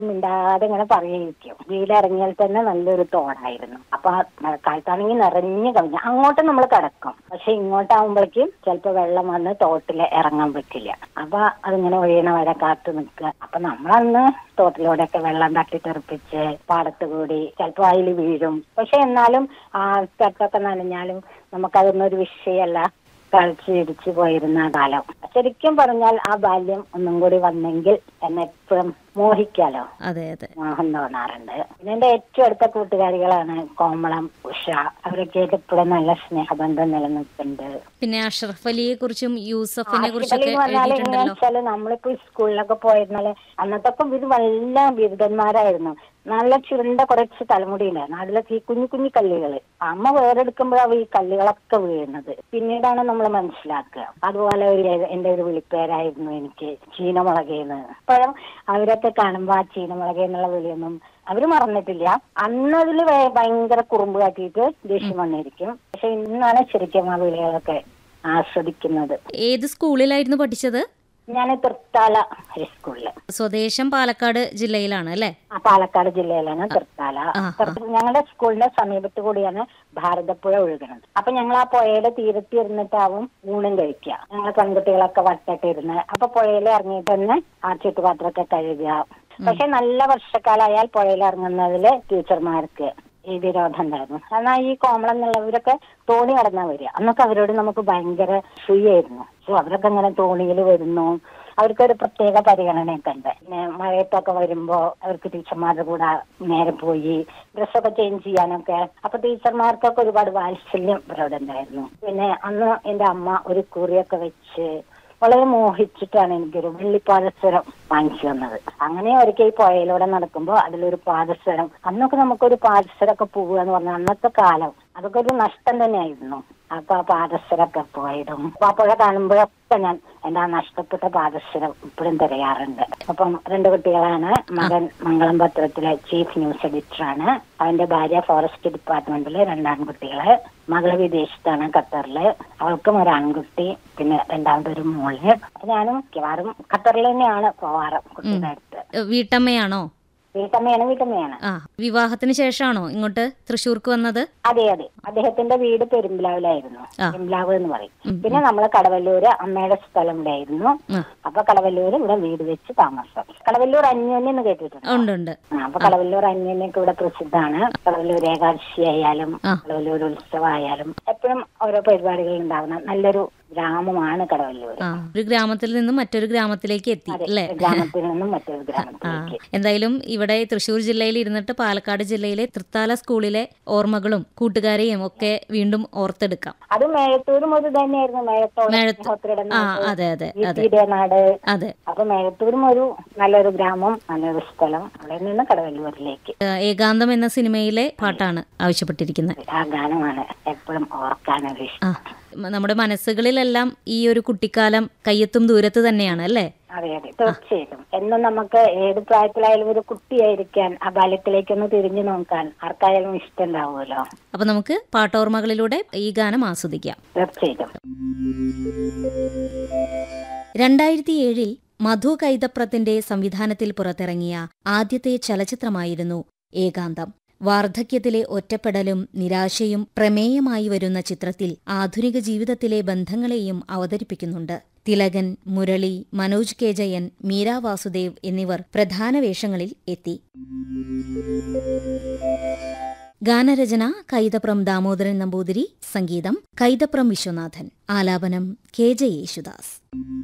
മിണ്ടാതെ ഇങ്ങനെ പറയുകയും വെയിലിറങ്ങിയാൽ തന്നെ നല്ലൊരു തോടായിരുന്നു അപ്പൊ ആ മഴക്കാലത്താണെങ്കിൽ നിറഞ്ഞു കവിഞ്ഞു അങ്ങോട്ട് നമ്മൾ കിടക്കും പക്ഷെ ഇങ്ങോട്ടാവുമ്പോഴേക്കും ചിലപ്പോ വെള്ളം വന്ന് തോട്ടിൽ ഇറങ്ങാൻ പറ്റില്ല അപ്പൊ അതിങ്ങനെ ഒഴിയണ വരെ കാത്തു നിൽക്കുക അപ്പൊ നമ്മളന്ന് തോട്ടിലൂടെയൊക്കെ വെള്ളം തട്ടിത്തെറിപ്പിച്ച് പാടത്ത് കൂടി ചിലപ്പോ അതിൽ വീഴും പക്ഷെ എന്നാലും ആ തട്ടൊക്കെ നനഞ്ഞാലും നമുക്കതൊന്നും ഒരു വിഷയമല്ല കളിച്ച് ഇടിച്ചു പോയിരുന്ന കാലം ശരിക്കും പറഞ്ഞാൽ ആ ബാല്യം ഒന്നും കൂടി വന്നെങ്കിൽ എന്നെ എപ്പോഴും മോഹിക്കാലോ അതെ അതെ മോഹം തോന്നാറുണ്ട് പിന്നെ എന്റെ ഏറ്റവും അടുത്ത കൂട്ടുകാരികളാണ് കോമളം ഉഷ അവരൊക്കെ ആയിട്ട് ഇപ്പോഴും നല്ല സ്നേഹബന്ധം നിലനിൽക്കുന്നുണ്ട് പിന്നെ അഷ്റഫ് അലിയെ കുറിച്ചും യൂസഫിനെ ആസിഫ് കുറിച്ചൊക്കെ അലി എന്ന് പറഞ്ഞാൽ എങ്ങനെയാ എഴുതിയിട്ടുണ്ടല്ലോ വെച്ചാല് നമ്മളിപ്പോ സ്കൂളിലൊക്കെ പോയിരുന്നാല് അന്നത്തെ ഇവര് വല്ല ബിരുദന്മാരായിരുന്നു നല്ല ചുരുണ്ട കുറച്ച് തലമുടി ഉണ്ടായിരുന്നു അതിലൊക്കെ ഈ കുഞ്ഞു കുഞ്ഞു കല്ലുകള് അമ്മ വേറെടുക്കുമ്പോഴാണ് ഈ കല്ലുകളൊക്കെ വീഴുന്നത് പിന്നീടാണ് നമ്മൾ മനസ്സിലാക്കുക അതുപോലെ ഒരു എന്റെ ഒരു വിളിപ്പേരായിരുന്നു എനിക്ക് ചീനമുളകേന്ന് അപ്പോഴും അവരൊക്കെ കാണുമ്പോ ആ ചീനമുളകേ എന്നുള്ള വിളിയൊന്നും അവര് മറന്നിട്ടില്ല അന്ന് അതില് ഭയ- ഭയങ്കര കുറുമ്പ് കാട്ടിയിട്ട് ദേഷ്യം വന്നിരിക്കും പക്ഷെ ഇന്നാണ് ശരിക്കും ആ വിളികളൊക്കെ ആസ്വദിക്കുന്നത് ഏത് സ്കൂളിലായിരുന്നു പഠിച്ചത് ഞാൻ തൃത്താല ഹൈസ്കൂളില് സ്വദേശം പാലക്കാട് ജില്ലയിലാണ് അല്ലേ ആ പാലക്കാട് ജില്ലയിലാണ് തൃത്താല ആ, തൃത്ത- ഞങ്ങളുടെ സ്കൂളിന്റെ സമീപത്ത് കൂടിയാണ് ഭാരതപ്പുഴ ഒഴുകുന്നത് അപ്പൊ ഞങ്ങൾ ആ പുഴയുടെ തീരത്ത് ഇരുന്നിട്ടാവും ഊണും കഴിക്കുക ഞങ്ങൾ പെൺകുട്ടികളൊക്കെ വട്ടട്ട് ഇരുന്ന് അപ്പൊ പുഴയിൽ ഇറങ്ങിയിട്ട് തന്നെ ആ ചുറ്റുപാത്രമൊക്കെ കഴുകുക പക്ഷെ നല്ല വർഷക്കാലായാൽ പുഴയിൽ ഇറങ്ങുന്നതില് ടീച്ചർമാർക്ക് ഈ വിരോധം ഉണ്ടായിരുന്നു കാരണം ഈ കോമളം എന്നുള്ളവരൊക്കെ തോണി കടന്നാ വരിക അന്നൊക്കെ അവരോട് നമുക്ക് ഭയങ്കര ഫ്രീ ആയിരുന്നു സോ അവരൊക്കെ ഇങ്ങനെ തോണിയിൽ വരുന്നു അവർക്കൊരു പ്രത്യേക പരിഗണനയൊക്കെ ഉണ്ട് പിന്നെ മഴയത്തൊക്കെ വരുമ്പോ അവർക്ക് ടീച്ചർമാരുടെ കൂടെ നേരെ പോയി ഡ്രസ്സൊക്കെ ചേഞ്ച് ചെയ്യാനൊക്കെ അപ്പൊ ടീച്ചർമാർക്കൊക്കെ ഒരുപാട് വാത്സല്യം ഇവരോട് ഉണ്ടായിരുന്നു പിന്നെ അന്ന് എന്റെ അമ്മ ഒരു കുറിയൊക്കെ വെച്ച് വളരെ മോഹിച്ചിട്ടാണ് എനിക്കൊരു വെള്ളിപ്പാദസ്വരം വാങ്ങിച്ചു തന്നത് അങ്ങനെ ഒരിക്കൽ ഈ പുഴയിലൂടെ നടക്കുമ്പോൾ അതിലൊരു പാദസ്വരം അന്നൊക്കെ നമുക്കൊരു പാദസ്വരമൊക്കെ പോവുക എന്ന് പറഞ്ഞാൽ അന്നത്തെ കാലം അതൊക്കെ ഒരു നഷ്ടം തന്നെയായിരുന്നു അപ്പൊ ആ പാദസ്വരമൊക്കെ പോയിടും അപ്പൊ ആ പുഴ കാണുമ്പോഴൊക്കെ ഞാൻ എന്റെ ആ നഷ്ടപ്പെട്ട പാദസ്വരം ഇപ്പോഴും തിരയാറുണ്ട് അപ്പം രണ്ട് കുട്ടികളാണ് മകൻ മംഗളം പത്രത്തിലെ ചീഫ് ന്യൂസ് എഡിറ്ററാണ് അവന്റെ ഭാര്യ ഫോറസ്റ്റ് ഡിപ്പാർട്ട്മെന്റില് രണ്ടാൺകുട്ടികള് മകള് വിദേശത്താണ് ഖത്തറില് അവൾക്കും ഒരു ആൺകുട്ടി പിന്നെ രണ്ടാമതൊരു മോള് അപ്പൊ ഞാനും മിക്കവാറും ഖത്തറിൽ തന്നെയാണ് പോവാറ് കുട്ടിയുടെ അടുത്ത് ഏ, വീട്ടമ്മയാണോ വീട്ടമ്മയാണ് വീട്ടമ്മയാണ് ആ വിവാഹത്തിന് ശേഷമാണോ ഇങ്ങോട്ട് തൃശ്ശൂർക്ക് വന്നത് അതെ അതെ അദ്ദേഹത്തിന്റെ വീട് പെരുമ്പിലാവിലായിരുന്നു ആ. പെരുമ്പിലാവ് എന്ന് പറയും പിന്നെ നമ്മള് കടവല്ലൂര് അമ്മയുടെ സ്ഥലം ഇവിടെ ആയിരുന്നു ആ. അപ്പൊ കടവല്ലൂര് ഇവിടെ വീട് വെച്ച് താമസം കടവല്ലൂർ അന്യോന്യം എന്ന് കേട്ടിട്ടുണ്ട് ഉണ്ട് ഉണ്ട് ആ, അപ്പൊ കടവല്ലൂർ അന്യോന്യൊക്കെ ഇവിടെ പ്രസിദ്ധമാണ് കടവല്ലൂർ ഏകാദശി ആയാലും ആ. കടവല്ലൂർ ഉത്സവമായാലും എപ്പോഴും ഓരോ പരിപാടികൾ ഉണ്ടാവുന്ന നല്ലൊരു ഗ്രാമമാണ് കടവല്ലൂർ ആ ഒരു ഗ്രാമത്തിൽ നിന്നും മറ്റൊരു ഗ്രാമത്തിലേക്ക് എത്തി അതെ അല്ലേ ഗ്രാമത്തിൽ നിന്നും മറ്റൊരു ആ ഗ്രാമത്തിലേക്ക് എന്തായാലും ഇവിടെ തൃശ്ശൂർ ജില്ലയിൽ ഇരുന്നിട്ട് പാലക്കാട് ജില്ലയിലെ തൃത്താല സ്കൂളിലെ ഓർമ്മകളും കൂട്ടുകാരെയും ഒക്കെ വീണ്ടും ഓർത്തെടുക്കാം അത് മേഴത്തൂർ മുതൽ തന്നെയായിരുന്നു മേഴത്തോളം മേഴത്ത്- സ്നേഹോത്തരയുടെ ആ നാട്, അതെ അതെ അതെ ഈട്ടിയുടെ നാട് അതെ അപ്പൊ മേഴത്തൂരും ഒരു നല്ലൊരു ഗ്രാമം നല്ലൊരു സ്ഥലം അവിടെ നിന്ന് കടവല്ലൂരിലേക്ക് ഏ, ഏകാന്തം എന്ന സിനിമയിലെ പാട്ടാണ് ആവശ്യപ്പെട്ടിരിക്കുന്നത് ആ ഗാനമാണ് എപ്പോഴും ഓർക്കാനൊരു ഇഷ്ടം ആ മ- നമ്മുടെ മനസ്സുകളിലെല്ലാം ഈ ഒരു കുട്ടിക്കാലം കയ്യെത്തും ദൂരത്ത് തന്നെയാണ് അല്ലേ അതെ അതെ തീർച്ചയായിട്ടും എന്നും നമുക്ക് ഏത് പ്രായത്തിലായാലും ഒരു കുട്ടിയായിരിക്കാൻ ആ ബാല്യത്തിലേക്കൊന്ന് തിരിഞ്ഞു നോക്കാൻ ആർക്കായാലും ഇഷ്ടം ഉണ്ടാവുമല്ലോ അപ്പൊ നമുക്ക് പാട്ടോർമ്മകളിലൂടെ ഈ ഗാനം ആസ്വദിക്കാം തീർച്ചയായിട്ടും രണ്ടായിരത്തി ഏഴിൽ മധു കൈതപ്രത്തിന്റെ സംവിധാനത്തിൽ പുറത്തിറങ്ങിയ ആദ്യത്തെ ചലച്ചിത്രമായിരുന്നു ഏകാന്തം വാർദ്ധക്യത്തിലെ ഒറ്റപ്പെടലും നിരാശയും പ്രമേയമായി വരുന്ന ചിത്രത്തിൽ ആധുനിക ജീവിതത്തിലെ ബന്ധങ്ങളെയും അവതരിപ്പിക്കുന്നുണ്ട് തിലകൻ മുരളി മനോജ് കെ ജയൻ മീര വാസുദേവ് എന്നിവർ പ്രധാന വേഷങ്ങളിൽ എത്തി ഗാനരചന കൈതപ്രം ദാമോദരൻ നമ്പൂതിരി സംഗീതം കൈതപ്രം വിശ്വനാഥൻ ആലാപനം കെ ജെ യേശുദാസ്